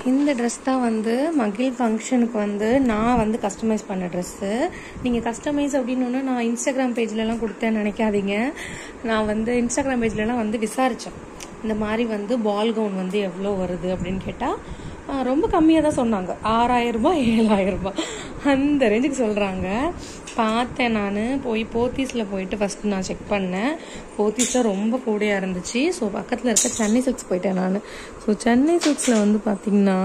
இந்த ட்ரெஸ் தான் வந்து மகிழ் ஃபங்க்ஷனுக்கு வந்து நான் வந்து கஸ்டமைஸ் பண்ண ட்ரெஸ்ஸு நீங்கள் கஸ்டமைஸ் அப்படின்னு ஒன்று நான் இன்ஸ்டாகிராம் பேஜ்லலாம் கொடுத்தேன்னு நினைக்காதீங்க நான் வந்து இன்ஸ்டாகிராம் பேஜ்லலாம் வந்து விசாரித்தேன் இந்த மாதிரி வந்து பால் கவுன் வந்து எவ்வளோ வருது அப்படின்னு கேட்டால் ரொம்ப கம்மியாக தான் சொன்னாங்க ஆறாயிரம் ரூபாய் ஏழாயிரம் ரூபாய் அந்த ரேஞ்சுக்கு சொல்கிறாங்க பார்த்தேன் நான் போய் போத்தீஸில் போயிட்டு ஃபஸ்ட்டு நான் செக் பண்ணேன் போத்தீஸில் ரொம்ப கூடையாக இருந்துச்சு ஸோ பக்கத்தில் இருக்க சென்னை சில்க்ஸ் போயிட்டேன் நான் ஸோ சென்னை சில்க்ஸில் வந்து பார்த்திங்கன்னா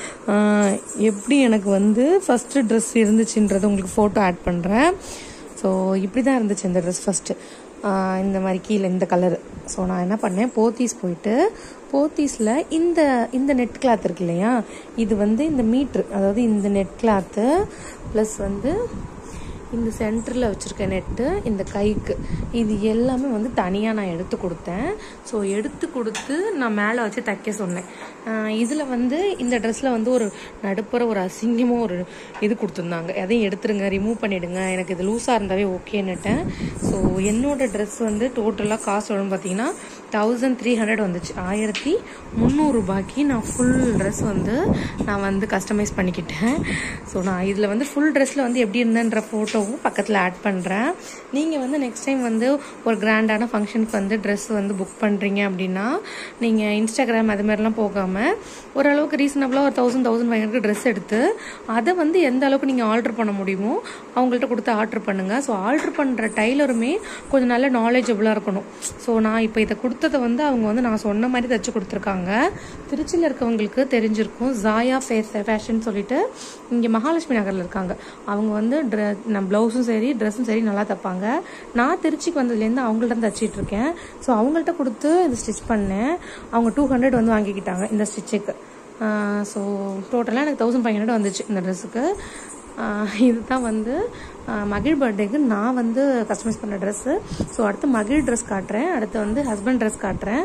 எப்படி எனக்கு வந்து ஃபஸ்ட்டு ட்ரெஸ் இருந்துச்சுன்றது உங்களுக்கு ஃபோட்டோ ஆட் பண்ணுறேன் ஸோ இப்படி தான் இருந்துச்சு இந்த ட்ரெஸ் ஃபஸ்ட்டு இந்த மாதிரி கீழே இந்த கலரு ஸோ நான் என்ன பண்ணேன் போத்தீஸ் போயிட்டு போத்தீஸில் இந்த இந்த நெட் கிளாத் இருக்கு இல்லையா இது வந்து இந்த மீட்ரு அதாவது இந்த நெட் கிளாத்து ப்ளஸ் வந்து இந்த சென்டரில் வச்சுருக்க நெட்டு இந்த கைக்கு இது எல்லாமே வந்து தனியாக நான் எடுத்து கொடுத்தேன் ஸோ எடுத்து கொடுத்து நான் மேலே வச்சு தைக்க சொன்னேன் இதில் வந்து இந்த ட்ரெஸ்ஸில் வந்து ஒரு நடுப்புற ஒரு அசிங்கமாக ஒரு இது கொடுத்துருந்தாங்க அதையும் எடுத்துருங்க ரிமூவ் பண்ணிவிடுங்க எனக்கு இது லூஸாக இருந்தாவே ஓகேன்னுட்டேன் ஸோ என்னோட ட்ரெஸ் வந்து டோட்டலாக காசு எவ்வளோன்னு பார்த்தீங்கன்னா தௌசண்ட் த்ரீ ஹண்ட்ரட் வந்துச்சு ஆயிரத்தி முந்நூறுரூபாய்க்கு நான் ஃபுல் ட்ரெஸ் வந்து நான் வந்து கஸ்டமைஸ் பண்ணிக்கிட்டேன் ஸோ நான் இதில் வந்து ஃபுல் ட்ரெஸ்ஸில் வந்து எப்படி இருந்தேன்ற ஃபோட்டோவும் பக்கத்தில் ஆட் பண்ணுறேன் நீங்கள் வந்து நெக்ஸ்ட் டைம் வந்து ஒரு கிராண்டான ஃபங்க்ஷனுக்கு வந்து ட்ரெஸ் வந்து புக் பண்ணுறீங்க அப்படின்னா நீங்கள் இன்ஸ்டாகிராம் அது மாதிரிலாம் போகாமல் ஓரளவுக்கு ரீசனபிளாக ஒரு thousand thousand five hundred dress எடுத்து அதை வந்து எந்த அளவுக்கு நீங்கள் ஆர்டர் பண்ண முடியுமோ அவங்கள்ட்ட கொடுத்து ஆர்டர் பண்ணுங்கள் ஸோ ஆர்டர் பண்ணுற டைலருமே கொஞ்சம் நல்ல நாலேஜபிளாக இருக்கணும் ஸோ நான் இப்போ இதை கொடுத்ததை வந்து அவங்க வந்து நான் சொன்ன மாதிரி தைச்சு கொடுத்துருக்காங்க திருச்சியில் இருக்கவங்களுக்கு தெரிஞ்சிருக்கும் ஜாயா ஃபேஸ் ஃபேஷன் சொல்லிட்டு இங்கே மகாலட்சுமி நகரில் இருக்காங்க அவங்க வந்து ட்ரெ நான் ப்ளவுஸும் சரி ட்ரெஸ்ஸும் சரி நல்லா தைப்பாங்க நான் திருச்சிக்கு வந்ததுலேருந்து அவங்கள்ட்ட தைச்சிட்டு இருக்கேன் ஸோ அவங்கள்ட்ட கொடுத்து இது ஸ்டிச் பண்ணேன் அவங்க டூ ஹண்ட்ரட் வந்து வாங்கிக்கிட்டாங்க இந்த ஸ்டிச்சுக்கு ஸோ டோட்டலாக எனக்கு தௌசண்ட் ஃபைவ் ஹண்ட்ரட் வந்துச்சு இந்த ட்ரெஸ்ஸுக்கு இதுதான் வந்து மகிழ் பர்த்டேக்கு நான் வந்து கஸ்டமைஸ் பண்ண ட்ரெஸ்ஸு ஸோ அடுத்து மகிழ் ட்ரெஸ் காட்டுறேன் அடுத்து வந்து ஹஸ்பண்ட் ட்ரெஸ் காட்டுறேன்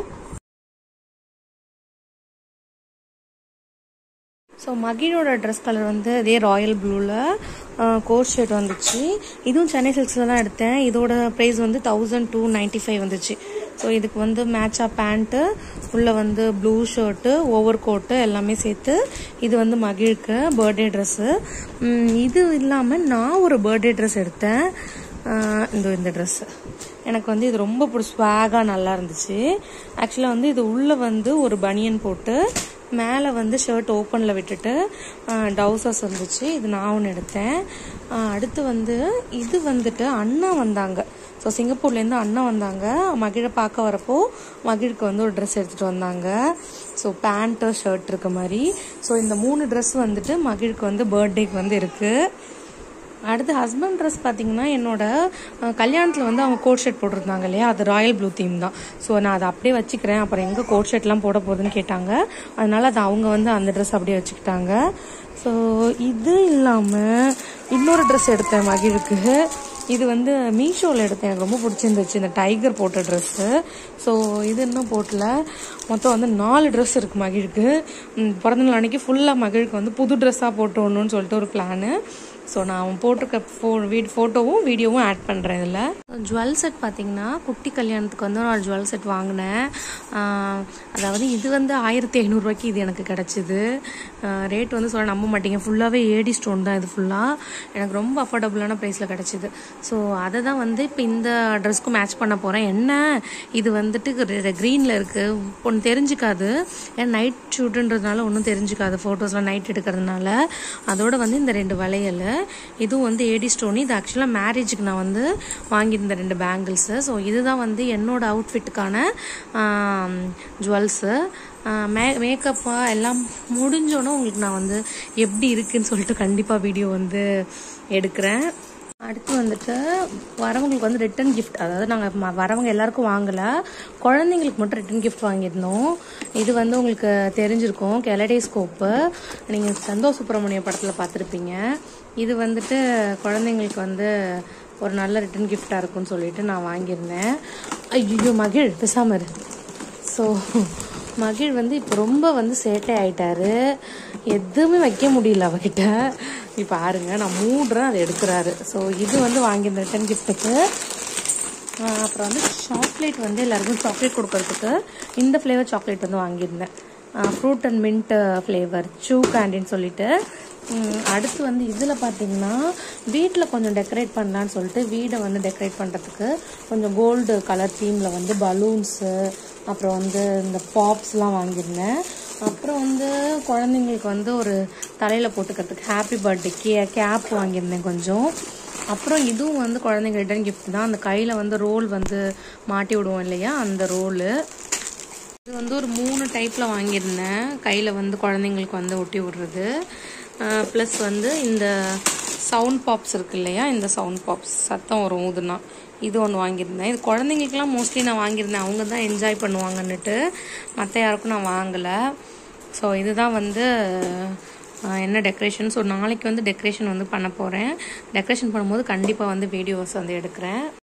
ஸோ மகிழோட ட்ரெஸ் கலர் வந்து அதே ராயல் ப்ளூவில் கோட் ஷர்ட் வந்துச்சு இதுவும் சென்னை சில்க்ஸில் தான் எடுத்தேன் இதோட ப்ரைஸ் வந்து தௌசண்ட் டூ நைன்ட்டி ஃபைவ் வந்துச்சு ஸோ இதுக்கு வந்து மேட்சாக பேண்ட்டு உள்ளே வந்து ப்ளூ ஷர்ட்டு ஓவர் கோட்டு எல்லாமே சேர்த்து இது வந்து மகிழுக்கு பர்த்டே ட்ரெஸ்ஸு இது இல்லாமல் நான் ஒரு பர்த்டே ட்ரெஸ் எடுத்தேன் இந்த இந்த ட்ரெஸ்ஸு எனக்கு வந்து இது ரொம்ப பிடிச்சி ஸ்வாகாக நல்லா இருந்துச்சு ஆக்சுவலாக வந்து இது உள்ளே வந்து ஒரு பனியன் போட்டு மேலே வந்து ஷர்ட் ஓப்பனில் விட்டுட்டு டவுசர்ஸ் வந்துச்சு இது நான் ஒன்று எடுத்தேன் அடுத்து வந்து இது வந்துட்டு அண்ணா வந்தாங்க ஸோ சிங்கப்பூர்லேருந்து அண்ணா வந்தாங்க மகிழை பார்க்க வரப்போ மகிழுக்கு வந்து ஒரு ட்ரெஸ் எடுத்துகிட்டு வந்தாங்க ஸோ பேண்ட்டு ஷர்ட் இருக்க மாதிரி ஸோ இந்த மூணு ட்ரெஸ் வந்துட்டு மகிழுக்கு வந்து பர்த்டேக்கு வந்து இருக்குது அடுத்து ஹஸ்பண்ட் ட்ரெஸ் பார்த்தீங்கன்னா என்னோட கல்யாணத்தில் வந்து அவங்க கோட் ஷர்ட் போட்டிருந்தாங்க இல்லையா அது ராயல் ப்ளூ தீம் தான் ஸோ நான் அதை அப்படியே வச்சுக்கிறேன் அப்புறம் எங்கே கோட் ஷர்ட்லாம் போட போகுதுன்னு கேட்டாங்க அதனால அது அவங்க வந்து அந்த ட்ரெஸ் அப்படியே வச்சுக்கிட்டாங்க ஸோ இது இல்லாமல் இன்னொரு ட்ரெஸ் எடுத்தேன் மகிழுக்கு இது வந்து மீஷோவில் எடுத்தேன் எனக்கு ரொம்ப பிடிச்சிருந்துச்சு இந்த டைகர் போட்ட ட்ரெஸ்ஸு ஸோ இது இன்னும் போட்டல மொத்தம் வந்து நாலு ட்ரெஸ் இருக்குது மகிழுக்கு பிறந்தநாள் அன்னைக்கு ஃபுல்லாக மகிழுக்கு வந்து புது ட்ரெஸ்ஸாக போட்டு வரணும்னு சொல்லிட்டு ஒரு பிளானு ஸோ நான் அவன் போட்டிருக்க ஃபோ வீட் ஃபோட்டோவும் வீடியோவும் ஆட் பண்ணுறேன் இதில் ஜுவல் செட் பார்த்தீங்கன்னா குட்டி கல்யாணத்துக்கு வந்து நான் ஜுவல் செட் வாங்கினேன் அதாவது இது வந்து ஆயிரத்தி ஐநூறுரூவாய்க்கு இது எனக்கு கிடச்சிது ரேட் வந்து சொல்ல நம்ப மாட்டீங்க ஃபுல்லாகவே ஏடி ஸ்டோன் தான் இது ஃபுல்லாக எனக்கு ரொம்ப அஃபோர்டபுளான ப்ரைஸில் கிடச்சிது ஸோ அதை தான் வந்து இப்போ இந்த ட்ரெஸ்க்கு மேட்ச் பண்ண போகிறேன் என்ன இது வந்துட்டு க்ரீனில் இருக்குது ஒன்று தெரிஞ்சுக்காது ஏன்னா நைட் ஷூட்டுன்றதுனால ஒன்றும் தெரிஞ்சுக்காது ஃபோட்டோஸ்லாம் நைட் எடுக்கிறதுனால அதோட வந்து இந்த ரெண்டு வளையல் இதுவும் வந்து ஏடி ஸ்டோன் இது ஆக்சுவலாக மேரேஜுக்கு நான் வந்து வாங்கியிருந்தேன் ரெண்டு பேங்கிள்ஸு ஸோ இதுதான் வந்து என்னோட அவுட்ஃபிட்டுக்கான ஜுவல்ஸு மே மேக்கப்பாக எல்லாம் முடிஞ்சோன்னே உங்களுக்கு நான் வந்து எப்படி இருக்குன்னு சொல்லிட்டு கண்டிப்பாக வீடியோ வந்து எடுக்கிறேன் அடுத்து வந்துட்டு வரவங்களுக்கு வந்து ரிட்டன் கிஃப்ட் அதாவது நாங்கள் வரவங்க எல்லாருக்கும் வாங்கலை குழந்தைங்களுக்கு மட்டும் ரிட்டன் கிஃப்ட் வாங்கியிருந்தோம் இது வந்து உங்களுக்கு தெரிஞ்சிருக்கும் கெலடைஸ்கோப்பு நீங்கள் சந்தோஷ் சுப்பிரமணிய படத்தில் பார்த்துருப்பீங்க இது வந்துட்டு குழந்தைங்களுக்கு வந்து ஒரு நல்ல ரிட்டன் கிஃப்டாக இருக்கும்னு சொல்லிட்டு நான் வாங்கியிருந்தேன் ஐயோ மகிழ் பேசாம இரு ஸோ மகிழ் வந்து இப்போ ரொம்ப வந்து சேட்டை ஆயிட்டாரு எதுவுமே வைக்க முடியல அவகிட்ட இப்போ பாருங்க நான் மூடுறேன் அதை எடுக்கிறாரு ஸோ இது வந்து வாங்கியிருந்தேன் ரிட்டன் கிஃப்ட்டுக்கு அப்புறம் வந்து சாக்லேட் வந்து எல்லாருக்கும் சாக்லேட் கொடுக்கறதுக்கு இந்த ஃப்ளேவர் சாக்லேட் வந்து வாங்கியிருந்தேன் ஃப்ரூட் அண்ட் மின்ட் ஃப்ளேவர் சூ கேண்டின்னு சொல்லிட்டு ம், அடுத்து வந்து இதில் பார்த்தீங்கன்னா வீட்டில் கொஞ்சம் டெக்கரேட் பண்ணலான்னு சொல்லிட்டு வீடை வந்து டெக்கரேட் பண்ணுறதுக்கு கொஞ்சம் கோல்டு கலர் தீமில் வந்து பலூன்ஸு அப்புறம் வந்து இந்த பாப்ஸ்லாம் வாங்கியிருந்தேன் அப்புறம் வந்து குழந்தைங்களுக்கு வந்து ஒரு தலையில் போட்டுக்கிறதுக்கு ஹாப்பி பர்த்டே கே கேப் வாங்கியிருந்தேன் கொஞ்சம் அப்புறம் இதுவும் வந்து குழந்தைங்க ரிட்டன் கிஃப்ட் தான் அந்த கையில் வந்து ரோல் வந்து மாட்டி விடுவோம் இல்லையா அந்த ரோலு இது வந்து ஒரு மூணு டைப்பில் வாங்கியிருந்தேன் கையில் வந்து குழந்தைங்களுக்கு வந்து ஒட்டி விடுறது ப்ளஸ் வந்து இந்த சவுண்ட் பாப்ஸ் இருக்கு இல்லையா இந்த சவுண்ட் பாப்ஸ் சத்தம் வரும் ஊதுனா இது ஒன்று வாங்கியிருந்தேன் இது குழந்தைங்களுக்குலாம் மோஸ்ட்லி நான் வாங்கியிருந்தேன் அவங்க தான் என்ஜாய் பண்ணுவாங்கன்னுட்டு மற்ற யாருக்கும் நான் வாங்கலை ஸோ இதுதான் வந்து ஆஹ், என்ன டெக்கரேஷன் ஸோ நாளைக்கு வந்து டெக்கரேஷன் வந்து பண்ண போகிறேன் டெக்கரேஷன் பண்ணும்போது கண்டிப்பாக வந்து வீடியோஸ் வந்து எடுக்கிறேன்